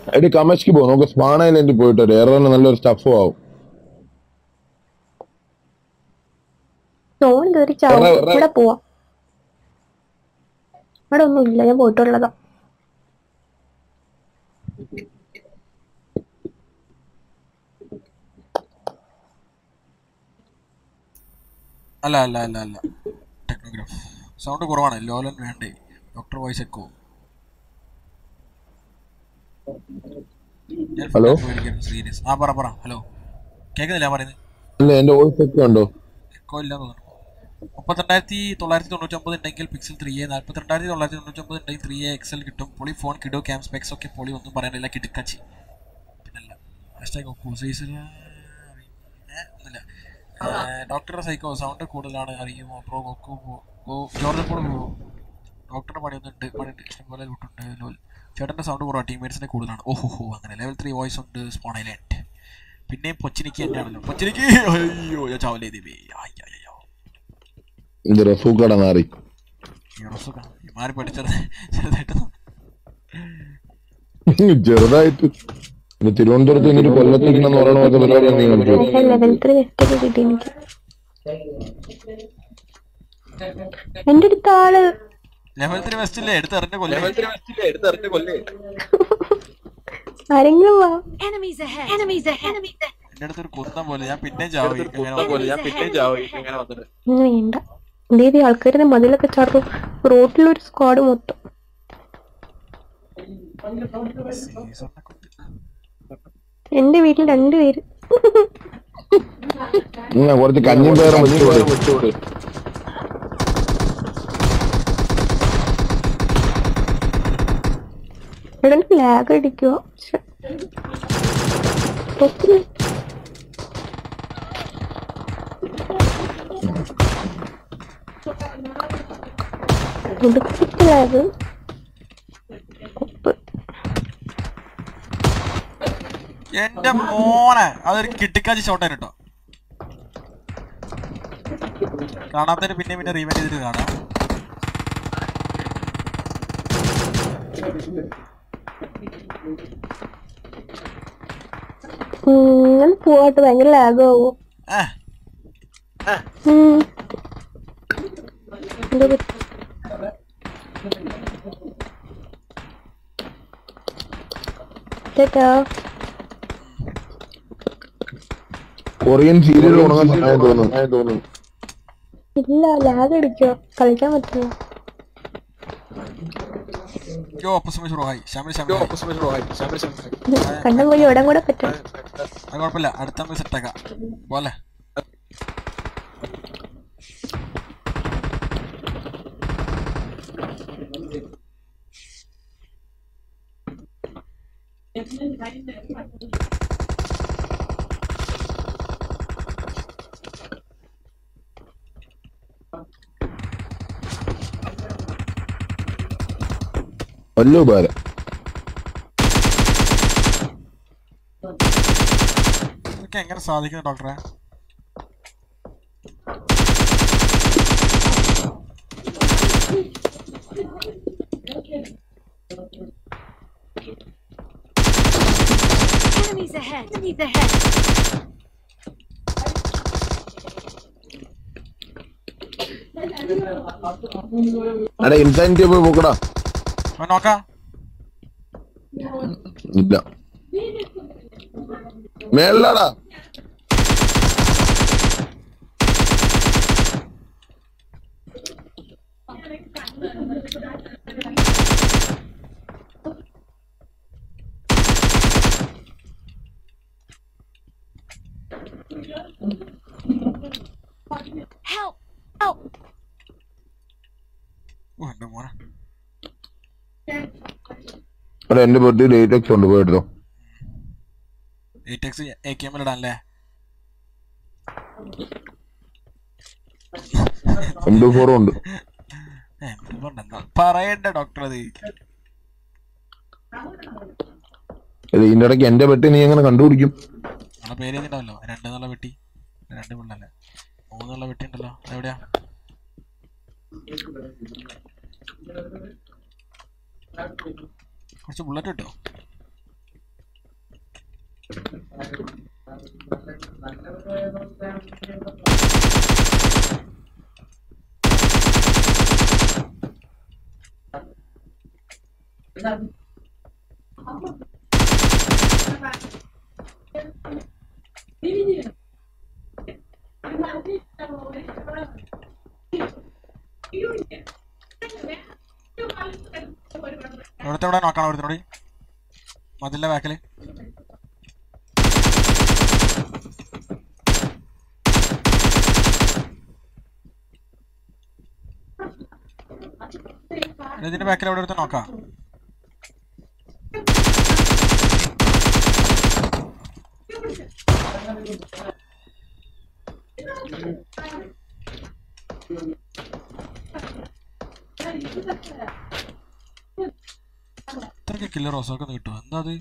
എടി കമശ്ക്ക് പോ നമുക്ക് സ്പാൺ ഐലൻഡിൽ പോയിട്ട് വരാം എററിന് നല്ലൊരു സ്റ്റഫും ആവും നോൺ കയറി ചാവും എറ- എറ- ഇവിടെ പോവാം അവിടെ ഒന്നുമില്ല ഞാൻ പോയിട്ടുള്ളതാ അല്ല അല്ല അല്ല അല്ല ടെക്നോഗ്രാഫ് സൗണ്ട് കുറവാണ് ലോലൻ വേണ്ടേ doctor voice echo hello? Serious ആ പറ പറ ഹലോ കേൾക്കുന്നില്ല പറയുന്നത് അല്ല എന്റെ വോയിസ് ഒക്കെ ഉണ്ടോ എക്കോ ഇല്ലാന്ന് തോന്നുന്നു മുപ്പത്തിരണ്ടായിരത്തി തൊള്ളായിരത്തി തൊണ്ണൂറ്റൊമ്പത് ഉണ്ടെങ്കിൽ പിക്സൽ ത്രീ എ നാൽപ്പത്തിരണ്ടായിരത്തി തൊള്ളായിരത്തി തൊണ്ണൂറ്റൊമ്പത് ഉണ്ടെങ്കിൽ ത്രീ എ എക്സൽ കിട്ടും പൊളി ഫോൺ കിടോ ക്യാം സ്പെക്സ് ഒക്കെ പൊളി ഒന്നും പറയാനില്ല കിടുക്കച്ചി പിന്നല്ല ഹാഷ്ടാഗ് ഒക്കു സൈസ് ഒന്നുമില്ല ഡോക്ടറുടെ സൈക്കോ സൗണ്ട് കൂടുതലാണ് അറിയുമോ pro Goku go George Paul ഡോക്ടറിന് പണിയൊന്നുണ്ട് പണിയുണ്ട് ഇഷ്ടംപോലെ ലൂട്ടുണ്ട് ലോൽ ചേട്ടൻ്റെ സൗണ്ട് കുറവാണ് ടീംമേറ്റ്സിൻ്റെ കൂടുതലാണ് ഓഹോ അങ്ങനെ ലെവൽ ത്രീ വോയിസ് ഉണ്ട് സ്പോൺ ഐലൻഡ് പിന്നെയും പൊച്ചിനിക്ക് തന്നെയാണല്ലോ പൊച്ചിനിക്ക് അയ്യോ ഞാൻ ചാവലേ ദേവി അയ്യോ ഇത് റസൂക്കട നാറി മാറി പഠിച്ചത് ചെറുതായിട്ട് ചെറുതായിട്ട് ഇനി തിരുവനന്തപുരത്ത് ഇനി കൊല്ലത്തേക്കെന്ന് പറയണ പോലത്തെ പരിപാടി നീ കളിച്ചു പക്ഷെ ലെവൽ ത്രീ നെറ്റ് ഒക്കെ കിട്ടി എനിക്ക് എന്റെ അടുത്ത ആള് ലെവൽ ത്രീ വെസ്റ്റില്ലേ എടുത്തെറിഞ്ഞ കൊല്ലേ ആരെങ്കിലും വാ Enemies ahead. Enemies ahead. Enemies ahead. എന്റെ അടുത്തൊരു കുന്തം പോലെ ഞാൻ പിന്നെയും ചാവും ഇങ്ങനെ വന്നിട്ട്. ഒന്നും വേണ്ട എന്തേ ഈ ആൾക്കാരുടെ മതിലൊക്കെ ചാടും റോട്ടിലൊരു സ്ക്വാഡ് മൊത്തം സീസണിനെ കൊണ്ട്. എന്റെ വീട്ടിൽ രണ്ടുപേര് ഞാൻ കുറച്ച് കഞ്ഞിയും പേരും വെച്ചോട് ഇവിടെ എനിക്ക് ലാഗ് അടിക്കുക ലാഗ് എന്റെ മോനെ അതൊരു കിട്ടിക്കാച്ചി ഷോട്ടാണ് കേട്ടോ കാണാത്തതിന് പിന്നെ പിന്നെ റീവെന്റ് ചെയ്തിട്ട് കാണാം ഞാൻ പോവാട്ട് ഭയങ്കര ലാഗ് ആവോ ഏ ഉം. എന്താ പറ്റി? ചേട്ടാ കൊറിയൻ സീരിയൽ ഉണങ്ങാൻ സമയം തോന്നുന്നു ഇല്ല ലാഗ് അടിക്കോ കളിക്കാൻ പറ്റില്ല യോ അപ്പുസ്മി ഹായ് ഷാമിൽ ഷാമിൽ കണ്ണും പോയി ഓടാൻ കൂടെ പറ്റും അത് കുഴപ്പമില്ല അടുത്ത നമുക്ക് സെറ്റാക്കാം പോലെ വലിയ ഉപകാരം ഇതൊക്കെ എങ്ങനെ സാധിക്കുന്നു ഡോക്ടറെ Enemies ahead. Enemies ahead. എടാ ഇൻസാനിറ്റി പോയി പോക്കടാ അവൻ നോക്കാം ഇല്ല മേളിലാടാ Help. Help. ഓ എന്റെ മോനെ എടാ എന്റെ ബർത്ത്ഡേ ഡേറ്റ് ഒക്കെ ഉണ്ട് പോയിട്ടോ എയ്റ്റ് എക്സ് എ കെ എമ്മിൽ ഇടാനല്ലേ എം ടു ഫോറും ഉണ്ട് ഏ, എന്തുകൊണ്ട് എന്താ പറയണ്ട ഡോക്ടർ അത് എടാ, ഇതിന്റെ ഇടയ്ക്ക് എന്റെ പെട്ടി നീ എങ്ങനെ കണ്ടുപിടിക്കും നമ്മളെ പേര് ചെയ്തിട്ടുണ്ടല്ലോ രണ്ട് എന്നുള്ള വെട്ടി രണ്ട് പിള്ളല്ലേ മൂന്നുള്ള വെട്ടി ഉണ്ടല്ലോ എവിടെയാ കുറച്ച് ബുള്ളറ്റ് കിട്ടോ എവിടത്തെ ഇവിടെ നോക്കണം ഒരുത്തിനോട് മതിലിന്റെ ബാക്കില് ഇതിന്റെ ബാക്കിൽ എവിടെ എടുത്ത് നോക്കാം ഇത്രയ്ക്ക് കില്ലർ റോസൊക്കെ കിട്ടും എന്താ അത്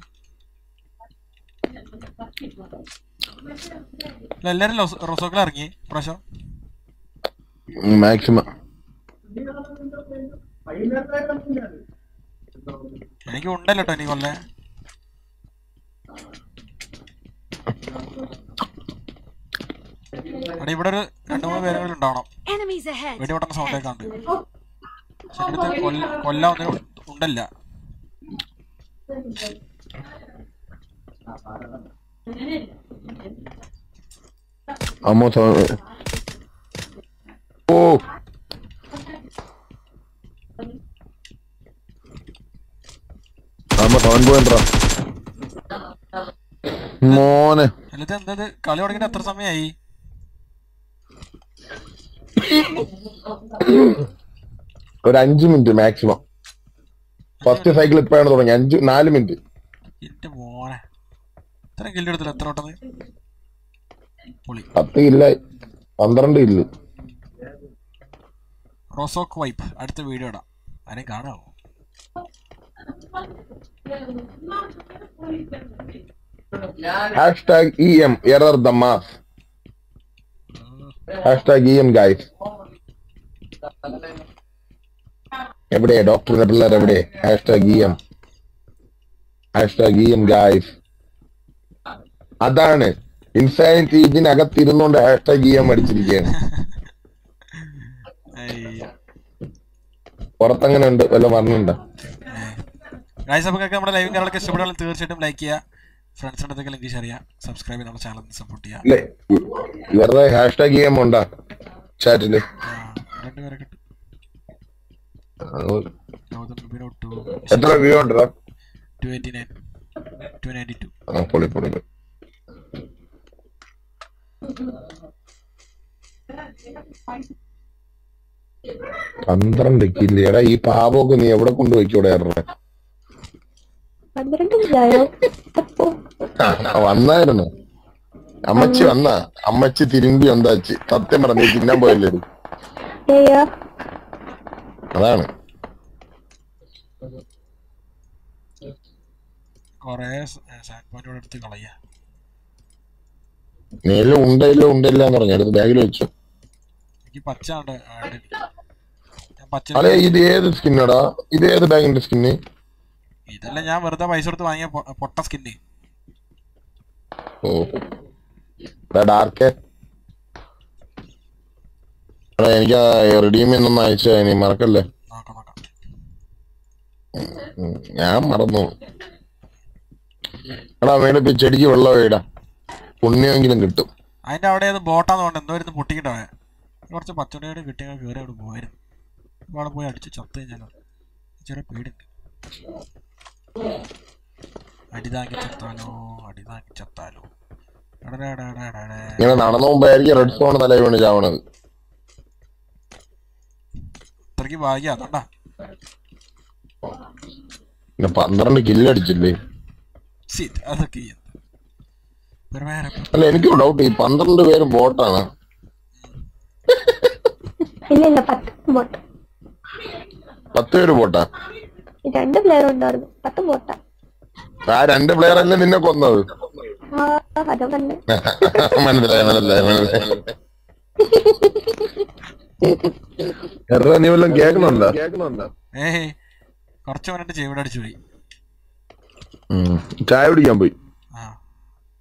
ഇല്ല, എല്ലാരും റോസോക്കിൽ ഇറങ്ങി പ്രാവശ്യം മാക്സിമം എനിക്ക് ഉണ്ടല്ലോ കേട്ടോ ഇനി കൊല്ലേ അവിടെ ഇവിടെ ഒരു രണ്ടു മൂന്ന് പേരുകൾ ഉണ്ടാവണം Enemies ahead. വെടിപൊട്ടുന്ന സൗണ്ട് ഒക്കെ ഉണ്ട് പക്ഷെ എൻ്റെ അടുത്ത് കൊല്ല കൊല്ലാൻ ഒന്നും ഉണ്ടല്ല അമ്മ സൗ- ഓ അമ്മ സൗണ്ട് പോയിട്ടാ മോനെ എന്നിട്ട് എന്താ ഇത് കളി തുടങ്ങിയിട്ട് എത്ര സമയമായി ഒരു അഞ്ച് മിനിറ്റ് മാക്സിമം ഫസ്റ്റ് സൈക്കിൾ ഇപ്പോഴാണ് തുടങ്ങി അഞ്ച് നാല് മിനിറ്റ് എന്റെ മോനെ ഇത്ര കില്ല് എടുത്തില്ല എത്ര ഓട്ടത് പൊളി പത്ത് ഇല്ല പന്ത്രണ്ട് ഇല്ല റോസോക്ക് വൈപ്പ് അടുത്ത വീഡിയോ ഇടാം ആരെയും കാണാമോ hashtag E M error the mass hashtag E M guys എവിടെ ഡോക്ടറിന്റെ പിള്ളേർ എവിടെ hashtag E M hashtag E M guys അതാണ് ഇൻസാനിറ്റി ഇതിനകത്തിരുന്നോണ്ട് ഹാഷ് ടാഗ് ഇ എം അടിച്ചിരിക്കുകയാണ് അയ്യോ പുറത്തങ്ങനെ ഉണ്ട് വല്ല പറഞ്ഞുണ്ടോ ഗൈസ് അപ്പോൾ നമ്മുടെ ലൈവും കാര്യങ്ങളൊക്കെ ഇഷ്ടപ്പെടുകയാണെങ്കിൽ തീർച്ചയായിട്ടും ലൈക്ക് ചെയ്യുക ഫ്രണ്ട്സിൻ്റെ അടുത്തൊക്കെ ലിങ്ക് ഷെയർ ചെയ്യുക സബ്സ്ക്രൈബ് ചെയ്ത് നമ്മുടെ ചാനൽ സപ്പോർട്ട് ചെയ്യുക ഇല്ലേ ഇവരുടെ ഹാഷ് ടാഗ് ഇ എം ഉണ്ടാ ചാറ്റില് ആ, രണ്ടുപേരെ കിട്ടും ഗൗതം റുബിനോ ടു എത്ര വ്യൂ ഉണ്ടോ two eighty nine two ninety two ആ പൊളി പൊളി പൊളി. പന്ത്രണ്ട് കില്ല് എടാ ഈ പാപമൊക്കെ നീ എവിടെ കൊണ്ടുപോയിക്കൂടെ പന്ത്രണ്ട് ഇല്ലായോ അപ്പോ വന്നായിരുന്നു അമ്മച്ചി വന്ന അമ്മച്ചി തിരുമ്പി വന്നാച്ച് സത്യം പറഞ്ഞു നീ തിന്നാൻ പോയല്ലേ ഇത്? ഏയാ അതാണ് കുറേ സാൻഡ് പോയിന്റ് എടുത്ത് കളയുക നീലും ഉണ്ടയില്ല ഉണ്ടയില്ല എന്ന് പറഞ്ഞു അടുത്ത് ബാഗിൽ വെച്ചു എനിക്ക് പച്ച ഉണ്ട് ഞാൻ പച്ച അതെ ഇത് ഏത് സ്കിന്നടാ ഇത് ഏത് ബാഗിന്റെ സ്കിന്ന് ഇതല്ല ഞാൻ വെറുതെ പൈസ കൊടുത്ത് വാങ്ങിയ പൊ- പൊട്ട സ്കിന്ന് ഓ ഡാർക്ക് എടാ എനിക്ക് റിഡീം എന്നൊന്ന് അയച്ചു നീ മറക്കല്ലേ നോക്കാം നോക്കാം ഉം, ഞാൻ മറന്നു എടാ മേടിപ്പി ചെടിക്ക് വെള്ളം വീടാ പുണ്യമെങ്കിലും കിട്ടും അതിന്റെ അവിടെ അത് ബോട്ടാന്ന് കൊണ്ട് എന്തോ ഇരുന്ന് പൊട്ടിക്കിട്ടവേ കുറച്ച് പച്ചടിയോട് കിട്ടിയ കയറി അവിടെ പോയിരുന്നു ഇപ്പൊ അവിടെ പോയി അടിച്ച് ചത്ത് കഴിഞ്ഞാലോ ചെറിയ പേടിണ്ട് അടി താങ്ങി ചത്താലോ അടി താങ്ങി ചത്താലോ എടടാടാടാടാടേ. ഇങ്ങനെ നടന്നു പോകുമ്പോഴായിരിക്കും റെഡ് സ്റ്റോൺ തല വീണ് ചാവണത് ഇത്രയ്ക്ക് ഭാഗ്യ അതുകൊണ്ടാ പിന്നെ പന്ത്രണ്ട് കില്ലടിച്ചില്ലേ ശരി അതൊക്കെ എന്ത് ഒരു വേറെ അല്ല എനിക്ക് ഡൗട്ട് ഈ പന്ത്രണ്ട് പേര് ബോട്ടാണ് ഇല്ല ഇല്ല പത്ത് ബോട്ട പത്ത് പേര് ബോട്ടാ രണ്ട് പ്ലെയർ ഉണ്ടായിരുന്നു പത്ത് ബോട്ട ആ രണ്ട് പ്ലെയർ അല്ലേ നിന്നെ കൊന്നത് ആ അതാ പറഞ്ഞെ മനസ്സിലായി മനസ്സിലായി മനസ്സിലായി എത്ര നീ വല്ലതും കേൾക്കുന്നുണ്ടോ ഏയ് കുറച്ച് മുന്നിട്ട് ചെവിടെ അടിച്ചു പോയി ഉം. ചായ കുടിക്കാൻ പോയി ആ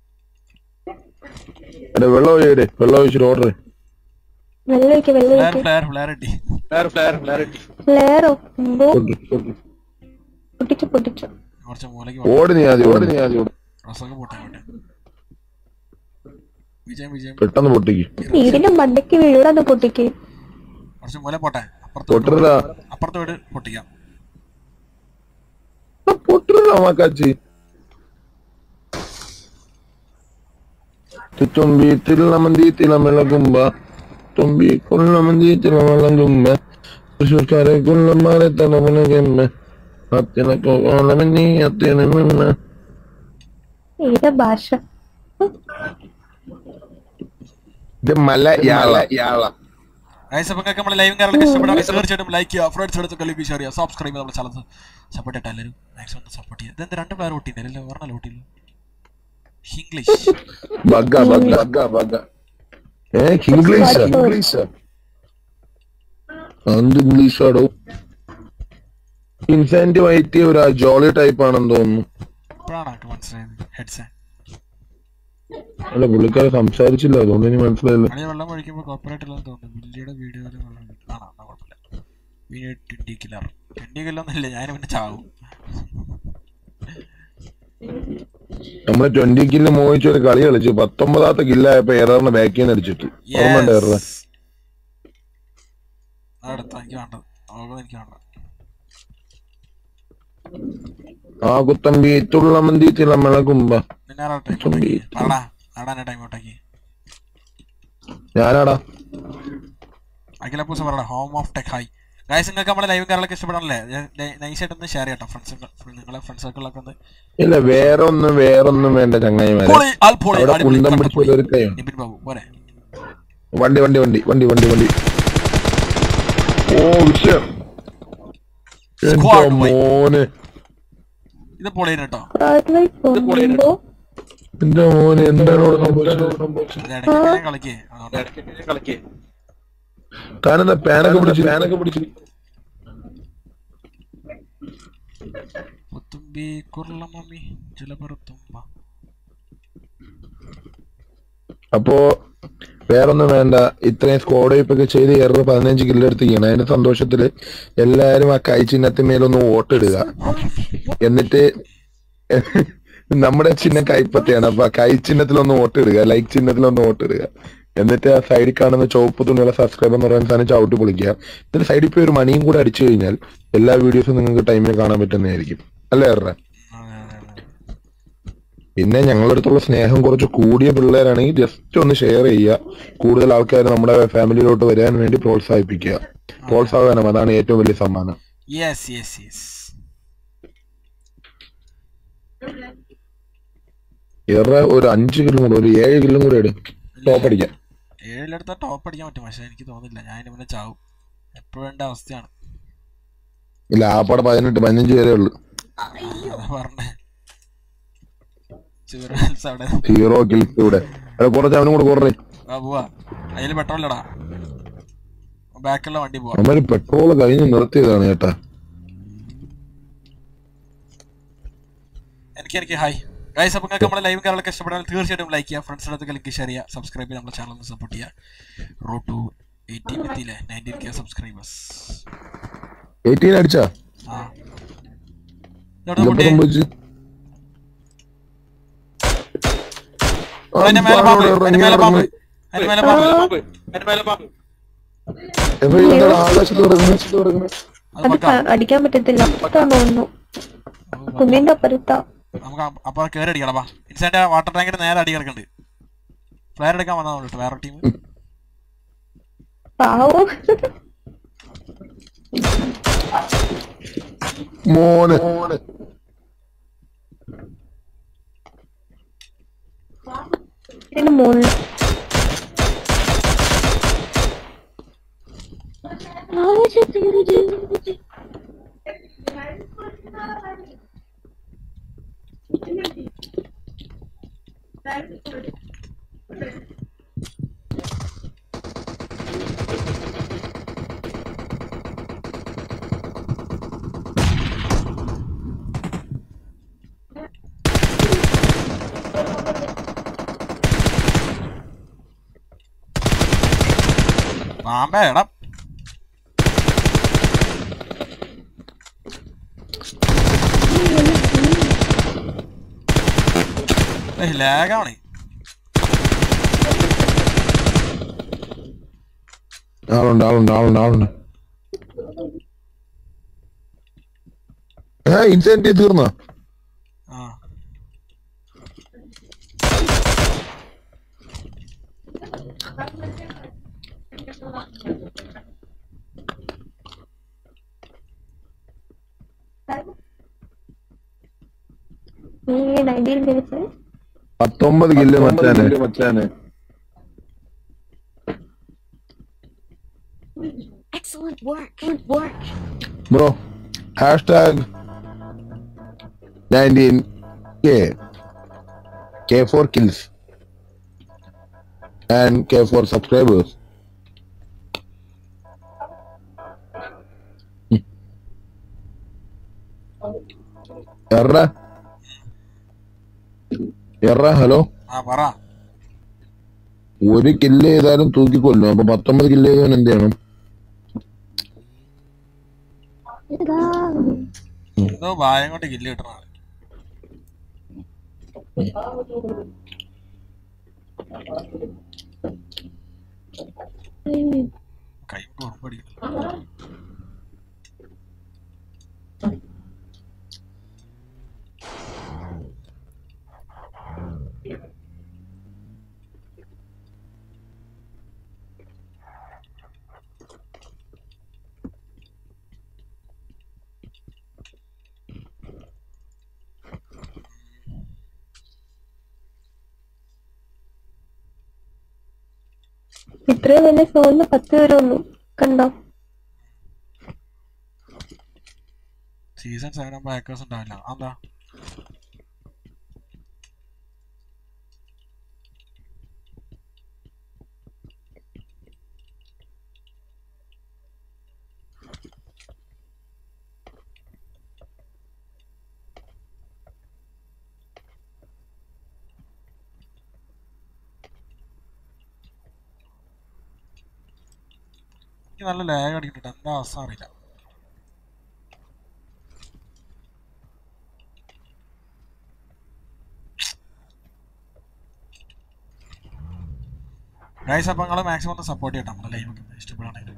എടാ വെള്ളം ഒഴിയടെ വെള്ളം ഒഴിച്ചിട്ട് ഓർഡർ വെള്ളം ഒഴിക്ക് വെള്ളം ഫ്ലെയർ ഒഴിക്ക് ഫ്ലെയർ ഫ്ലെയർ ഇട്ടി ഫ്ലെയറോ എന്തോ പൊട്ടിച്ചു പൊട്ടിച്ചു കുറച്ച് മൂലക്ക് ഓടി നീ ആദ്യം ഓടി നീ ആദ്യം ഡ്രസ്സൊക്കെ പോട്ടെ അങ്ങോട്ട് വിജയം വിജയം പെട്ടെന്ന് പൊട്ടിക്ക് വീടിന്റെ മണ്ടയ്ക്ക് വീടാന്ന് പൊട്ടിക്ക് കുറച്ച് മൂല പോട്ടെ അപ്പുറത്ത് പൊട്ടരുതാ അപ്പുറത്ത് വീട് പൊട്ടിക്കാം പൊട്ടരുതാ മാക്കാച്ചി തുമ്പി തിരുളമന്തി തിളമിളകുമ്പ തുമ്പി കൊള്ളമന്തി തിളമിളകുമ്പ തൃശ്ശൂർക്കാരെ കൊള്ളമാരെ തലമുലകമ്മ അത്തിനക്കോളമന്നി അത്തിന ഏതാ ഭാഷ ഇത് മലയാള യാള ഗൈസ് അപ്പോൾ നിങ്ങൾക്ക് നമ്മുടെ ലൈവും കാര്യങ്ങളൊക്കെ ഇഷ്ടപ്പെടാൻ തീർച്ചയായിട്ടും ലൈക്ക് ചെയ്യുക ഫ്രണ്ട്സ് എടുത്ത് കളിക്ക് ഷെയർ ചെയ്യുക സബ്സ്ക്രൈബ് ചെയ്യുക നമ്മുടെ ചാനൽ സപ്പോർട്ട് ചെയ്തിട്ട് എല്ലാവരും മാക്സിമം സപ്പോർട്ട് ചെയ്യുക ഇതെന്ത് രണ്ട് പേർ ഓട്ടിയില്ല ഒരെണ്ണം ഓട്ടിയില്ല ഇംഗ്ലീഷ് ബഗ്ഗ ബഗ്ഗ ബഗ്ഗ ബഗ്ഗ ഏ ഇംഗ്ലീഷ് ഇംഗ്ലീഷ് എന്ത് ഇംഗ്ലീഷ് ആടോ ഇൻസെന്റ് വൈറ്റ് ഒരു ജോളി ടൈപ്പ് ആണെന്ന് തോന്നുന്നു ഇപ്പോഴാണ് എനിക്ക് മനസ്സിലായത് ഹെഡ്സെ അല്ല പുള്ളിക്കാരെ സംസാരിച്ചില്ല അതുകൊണ്ട് ഇനി മനസ്സിലായില്ല അളിയ വെള്ളം ഒഴിക്കുമ്പോൾ കോപ്പറേറ്റ് ഇല്ലെന്ന് തോന്നുന്നു വില്ലിയുടെ വീഡിയോയിൽ വെള്ളം ഒഴിക്കും. ആണോ എന്നാ കുഴപ്പമില്ല വീഡിയോ ട്വൻറ്റി കില്ലർ ട്വൻറ്റി കില്ലൊന്നുമില്ല ഞാൻ പിന്നെ ചാവും നമ്മള് ട്വന്റി കില്ല് മോഹിച്ച് ഒരു കളി കളിച്ചു പത്തൊമ്പതാമത്തെ കില്ലായപ്പോ ഏതാറിന് ബാക്കിൽ നിന്ന് അടിച്ചിട്ട് ഓർമ്മ ഏറെ അടുത്ത എനിക്ക് വേണ്ടത് ഓർമ്മ എനിക്ക് വേണ്ട ആ കുത്തമ്പി തുള്ളമന്തി തിളമിളകുമ്പ പിന്നെ ആരാ ടൈം ഔട്ടാക്കി ആടാ ആടാ ടൈം ഔട്ടാക്കി ഞാനാടാ അഖില പൂസ പറയടാ home of tech hi guys നിങ്ങൾക്ക് നമ്മുടെ ലൈവ് കാര്യങ്ങളൊക്കെ ഇഷ്ടപ്പെടണല്ലേ നൈസായിട്ട് ഒന്ന് ഷെയർ ചെയ്യട്ടോ ഫ്രണ്ട്സ് നിങ്ങളെ ഫ്രണ്ട്സ് സർക്കിളൊക്കെ ഒന്ന് ഇല്ല വേറൊന്നും വേറൊന്നും വേണ്ട ചങ്ങായിമാരെ പൊളി ആൽ പൊളി അവിടെ അടിപൊളി കുന്തം കണ്ടു പിടിച്ച ഒരു കൈയുണ്ട് നിപിൻ ബാബു പോരെ വണ്ടി വണ്ടി വണ്ടി വണ്ടി വണ്ടി വണ്ടി ഓ വിഷയം എന്റെ Squad boy. മോന് ഇത് പൊളിയാണ് കേട്ടോ കാർഡിലായി പോകുമ്പോ എന്റെ മോന് എന്താണ് ഇവിടെ സംഭവിച്ചത് ഇത് ഇടയ്ക്ക് ഇങ്ങനെ കളിക്കേ അതുകൊണ്ട് താനെന്താ പാനൊക്കെ പിടിച്ച് പാനൊക്കെ പിടിച്ച് പുത്തുമ്പി കുർള മമ്മി ചിലപ്പുറത്തുമ്പ അപ്പോ വേറൊന്നും വേണ്ട ഇത്രയും സ്കോഡ് വൈപ്പൊക്കെ ചെയ്ത് കയറുന്ന പതിനഞ്ച് കില്ലെടുത്തിരിക്കണം അതിന്റെ സന്തോഷത്തില് എല്ലാരും ആ കൈ ചിഹ്നത്തിന്മേലൊന്ന് വോട്ടിടുക എന്നിട്ട് നമ്മുടെ ചിഹ്നം കൈപ്പത്തിയാണ് അപ്പൊ ആ കൈ ചിഹ്നത്തിലൊന്ന് വോട്ടിടുക ലൈക്ക് ചിഹ്നത്തിലൊന്ന് വോട്ടിടുക എന്നിട്ട് ആ സൈഡിൽ കാണുന്ന ചുവപ്പ് തുണിയുള്ള സബ്സ്ക്രൈബ് എന്ന് പറയുന്ന സാധനം ചവിട്ടി പൊളിക്കുക എന്നിട്ട് സൈഡിൽ പോയി ഒരു മണിയും കൂടെ അടിച്ചു കഴിഞ്ഞാൽ എല്ലാ വീഡിയോസും നിങ്ങൾക്ക് ടൈമിൽ കാണാൻ പറ്റുന്നതായിരിക്കും അല്ലേ ഏറെ പിന്നെ ഞങ്ങളുടെ അടുത്തുള്ള സ്നേഹം കുറച്ച് കൂടിയ പിള്ളേരാണെങ്കിൽ ജസ്റ്റ് ഒന്ന് ഷെയർ ചെയ്യുക കൂടുതൽ ആൾക്കാർ നമ്മുടെ ഫാമിലിയിലോട്ട് വരാൻ വേണ്ടി പ്രോത്സാഹിപ്പിക്കുക പ്രോത്സാഹനം അതാണ് ഏറ്റവും വലിയ സമ്മാനം യെസ് യെസ് യെസ് ഏറെ ഒരു അഞ്ച് കിലും കൂടെ ഒരു ഏഴ് കിലും കൂടെ ഇടും ടോപ്പ് അടിക്കാൻ ഏഴിലെടുത്ത ടോപ്പ് അടിക്കാൻ പറ്റും പക്ഷെ എനിക്ക് തോന്നുന്നില്ല ഞാൻ ഇതിന് മുന്നേ ചാവും എപ്പോഴും എൻ്റെ അവസ്ഥയാണ് ഇല്ല ആപ്പാടെ പതിനെട്ട് പതിനഞ്ച് പേരേ ഉള്ളു അതാ പറഞ്ഞേ ചൂരൽസ് അവിടെ ഹീറോ കിൽസ് ഇവിടെ അവിടെ കുറച്ച് അവനും കൂടെ കുറേ ആ പോവാ അതിൽ പെട്രോൾ ഇല്ലടാ ബാക്കിലുള്ള വണ്ടി പോവാ അവര് പെട്രോൾ കഴിഞ്ഞ് നിർത്തിയതാണ് ചേട്ടാ എനിക്ക് എനിക്ക് ഹായ് ഗൈസ് അപ്പോൾ നിങ്ങൾക്ക് നമ്മുടെ ലൈവ് കാര്യങ്ങളൊക്കെ ഇഷ്ടപ്പെടാൻ തീർച്ചയായിട്ടും ലൈക്ക് ചെയ്യുക ഫ്രണ്ട്സിൻ്റെ അടുത്ത് ലിങ്ക് ഷെയർ ചെയ്യുക സബ്സ്ക്രൈബ് ചെയ്യുക നമ്മുടെ ചാനൽ ഒന്ന് സപ്പോർട്ട് ചെയ്യുക റോ ടു എയ്റ്റീൻ എത്തിയില്ലേ നയൻറ്റീൻ കെ സബ്സ്ക്രൈബേഴ്സ് എയ്റ്റീൻ അടിച്ചാ ആ ഇതെവിടെ ഇതെപ്പോ പൊട്ടി? സംഭവിച്ചു അതിന്റെ മേലെ പാമ്പ് അതിന്റെ മേലെ പാമ്പ് അതിന്റെ മേലെ പാമ്പ് എപ്പോ ഇതെന്താ ആകാശത്ത് കിടക്കുന്നത് കിടക്കുന്നത് അത് അത് വെക്കാം ക- അടിക്കാൻ പറ്റത്തില്ല അപ്പുറത്താന്ന് തോന്നുന്നു കുന്നിന്റെ അപ്പുറത്താ നമുക്ക് അപ്പ- അപ്പൊ കയറി അടിക്കണപ്പാ ഇൻസാന്റെ വാട്ടർ ടാങ്കിന്റെ നേരെ അടി കിടക്കുന്നുണ്ട് ഫ്ലയർ എടുക്കാൻ വന്നാൽ കേട്ടോ വേറെ ടീം പാവം മോന് മോന് ഇതിന് മുകളിൽ പാമ്പേ എടാ ലാഗാണ് ആളുണ്ട് ആളുണ്ട് ആളുണ്ട് ആളുണ്ട് ആ ഇൻസെന്റ് തീർന്നോ ആ നീ നൈൻറ്റീൻ ജനിച്ചത് പത്തൊമ്പത് കില്ല് മച്ചാന് Excellent work. Good work. Bro hashtag nineteen K K four kills and K four subscribers എറ എറ ഹലോ ആ പറ ഒരു കില്ല് ചെയ്താലും തൂക്കിക്കൊല്ലും അപ്പൊ പത്തൊമ്പത് കില്ല് ചെയ്തവൻ എന്ത് ചെയ്യണം എന്തോ ഭായം കൊണ്ട് കില്ല് കിട്ടണ കൈ ഉറപ്പടിക്കുന്നു ഇത്രയും വലിയ ഫോണിന് പത്ത് പേരെ ഉള്ളൂ കണ്ടോ സീസൺ സെവൻ ആകുമ്പോൾ ഹാക്കേഴ്സ് ഉണ്ടാവില്ല അതെന്താ എനിക്ക് നല്ല ലാഗ് അടിക്കുന്നുണ്ട് എന്താ അവസ്ഥ അറിയില്ല ഗൈസ് അപ്പോൾ നിങ്ങൾ മാക്സിമം ഒന്ന് സപ്പോർട്ട് ചെയ്യണം നമ്മുടെ ലൈവ് ഒക്കെ ഇഷ്ടപ്പെടുകയാണെങ്കിൽ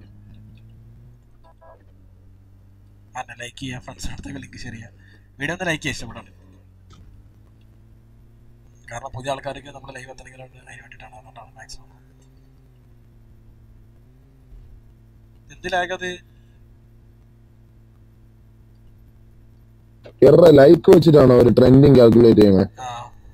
അന്നെ ലൈക്ക് ചെയ്യുക ഫ്രണ്ട്സ് അടുത്തൊക്കെ ലിങ്ക് ഷെയർ ചെയ്യുക വീഡിയോ ഒന്ന് ലൈക്ക് ചെയ്യുക ഇഷ്ടപ്പെടാണ് കാരണം പുതിയ ആൾക്കാർക്ക് നമ്മുടെ ലൈവ് എന്തെങ്കിലും അതിന് വേണ്ടിയിട്ടാണ് അതുകൊണ്ടാണ് മാക്സിമം എന്തിലാകത് എറ ലൈക്ക് വെച്ചിട്ടാണോ ഒരു ട്രെൻഡിങ് കാൽക്കുലേറ്റ് ചെയ്യണത് ആ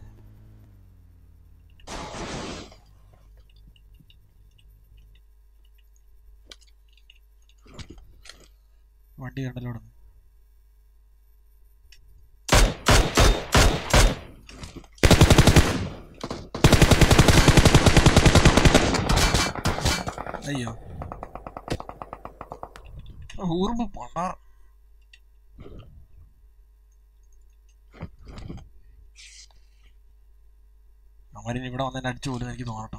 വണ്ടി കണ്ടല്ലോ ഇവിടെ അയ്യോ ഊർമ്പ് പണ അവരിനി ഇവിടെ വന്നെ അടിച്ചു പോലും എനിക്ക് തോന്നട്ടോ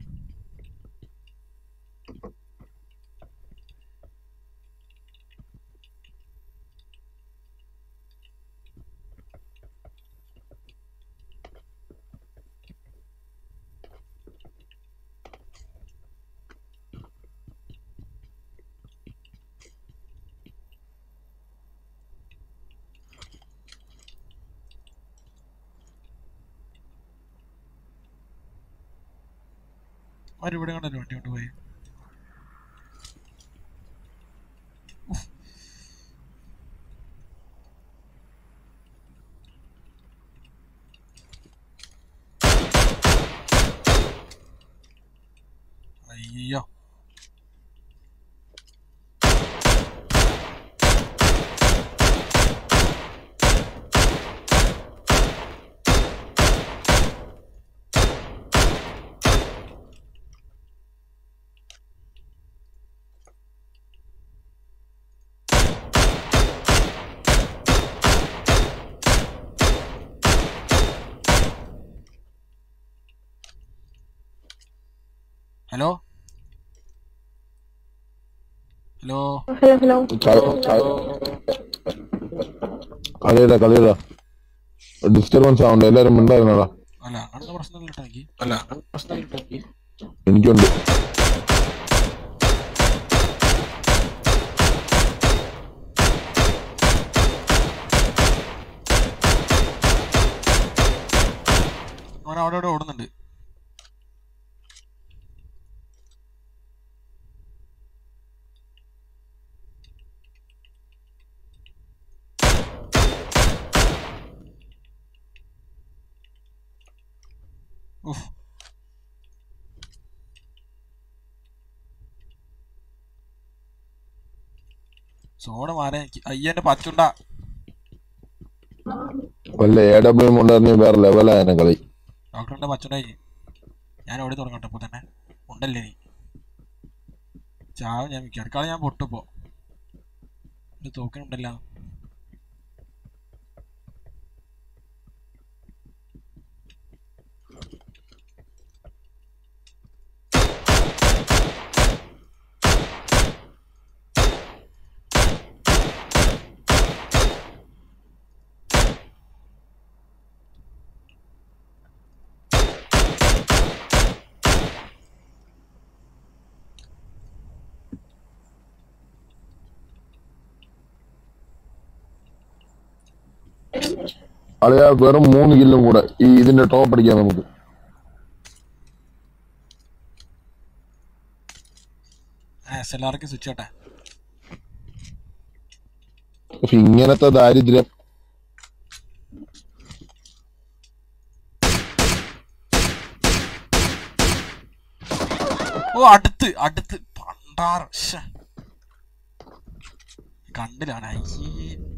അവരിവിടെ കണ്ടല്ലോ വണ്ടി കൊണ്ടുപോയി അയ്യോ ഹലോ ഹലോ ഹലോ ഹലോ കളിയടാ കളിയടാ ഡിസ്റ്റർബൻസ് ആവണ്ട എല്ലാരും ഉണ്ടായിരുന്നടാ അല്ല അങ്ങനത്തെ പ്രശ്നമില്ല കേട്ടോ എനിക്ക് അല്ല അങ്ങനത്തെ പ്രശ്നമില്ല കേട്ടോ എനിക്ക് എനിക്കുണ്ട് അവൻ അവിടെ ഇവിടെ ഓടുന്നുണ്ട് ഉഫ്. സോഡ മാറാൻ എനിക്ക് അയ്യന്റെ പച്ചുണ്ട വല്ല എ ഡബ്ല്യു ഉണ്ടായിരുന്നെ വേറെ ലെവലായ കളി ഡോക്ടറിന്റെ പച്ചുണ്ടായി ഞാൻ ഓടി തുടങ്ങട്ടെ ഇപ്പൊ തന്നെ ഉണ്ടല്ലേ നീ ചാവ് ഞാൻ മിക്ക അടുക്കള ഞാൻ പൊട്ടിപ്പോ ഒരു തോക്കിനുണ്ടല്ലോ അളിയ വെറും മൂന്ന് കില്ലും കൂടെ ഈ ഇതിന്റെ ടോപ്പ് അടിക്കാം നമുക്ക് എസ് എൽ ആർക്ക് സ്വിച്ച് ചെയ്യട്ടെ പക്ഷെ ഇങ്ങനത്തെ ദാരിദ്ര്യം ഓ അടുത്ത് അടുത്ത് പണ്ടാറ് ശ്ശെ. കണ്ടിലാണ് അയ്യേ